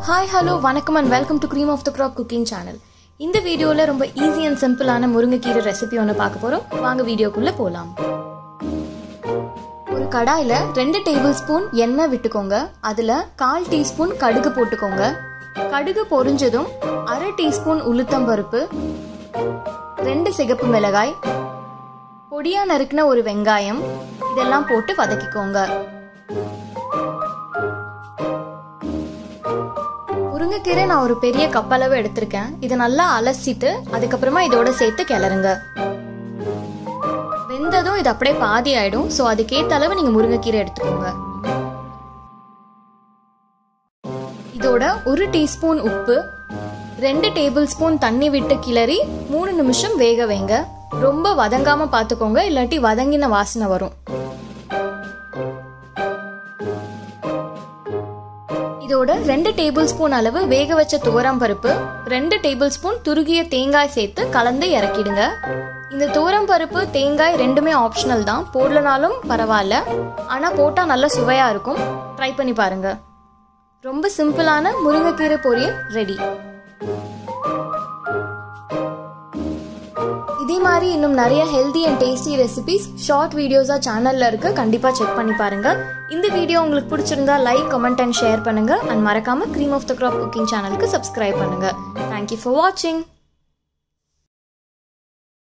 hi hello வணக்கம் and welcome to cream of the crop cooking channel இந்த வீடியோவில் ரொம்ப ஈஸி அண்ட் சிம்பிளான முருங்கைக்கீரை ரெசிபி ஒன்று பார்க்க போகிறோம் வாங்க வீடியோக்குள்ளே போகலாம் ஒரு கடாயில் ரெண்டு டேபிள் ஸ்பூன் எண்ணெய் விட்டுக்கோங்க அதில் கால் டீஸ்பூன் கடுகு போட்டுக்கோங்க கடுகு பொரிஞ்சதும் அரை டீஸ்பூன் உளுத்தம்பருப்பு ரெண்டு சிகப்பு மிளகாய் பொடியா நறுக்கின ஒரு வெங்காயம் இதெல்லாம் போட்டு வதக்கிக்கோங்க முருங்கைக்கீரை நான் ஒரு பெரிய கப்பளவு எடுத்திருக்கேன் இதை நல்லா அலசிட்டு அதுக்கப்புறமா இதோட சேர்த்து கிளறுங்க வெந்ததும் இது அப்படியே பாதி ஆயிடும் ஸோ அதுக்கேற்ற அளவு நீங்க முருங்கைக்கீரை எடுத்துக்கோங்க இதோட ஒரு டீஸ்பூன் உப்பு ரெண்டு டேபிள் ஸ்பூன் தண்ணி விட்டு கிளறி மூணு நிமிஷம் வேக வைங்க ரொம்ப வதங்காம பார்த்துக்கோங்க இல்லாட்டி வதங்கின வாசனை வரும் இதோட ரெண்டு டேபிள் ஸ்பூன் அளவு வேக வச்ச துவரம் பருப்பு ரெண்டு டேபிள் ஸ்பூன் துருகிய தேங்காய் சேர்த்து கலந்து இறக்கிடுங்க இந்த துவரம் பருப்பு தேங்காய் ரெண்டுமே ஆப்ஷனல் தான் போடலனாலும் பரவாயில்ல ஆனால் போட்டால் நல்ல சுவையாக இருக்கும் ட்ரை பண்ணி பாருங்க ரொம்ப சிம்பிளான முருங்கைக்கீரை பொரியல் ரெடி இதே மாதிரி இன்னும் நிறைய healthy and tasty recipes short வீடியோஸாக சேனலில் இருக்கு கண்டிப்பாக செக் பண்ணி பாருங்க இந்த வீடியோ உங்களுக்கு பிடிச்சிருந்தா லைக் கமெண்ட் அண்ட் ஷேர் பண்ணுங்க அண்ட் மறக்காம cream of the crop cooking சேனலுக்கு சப்ஸ்கிரைப் பண்ணுங்க தேங்க்யூ ஃபார் வாட்சிங்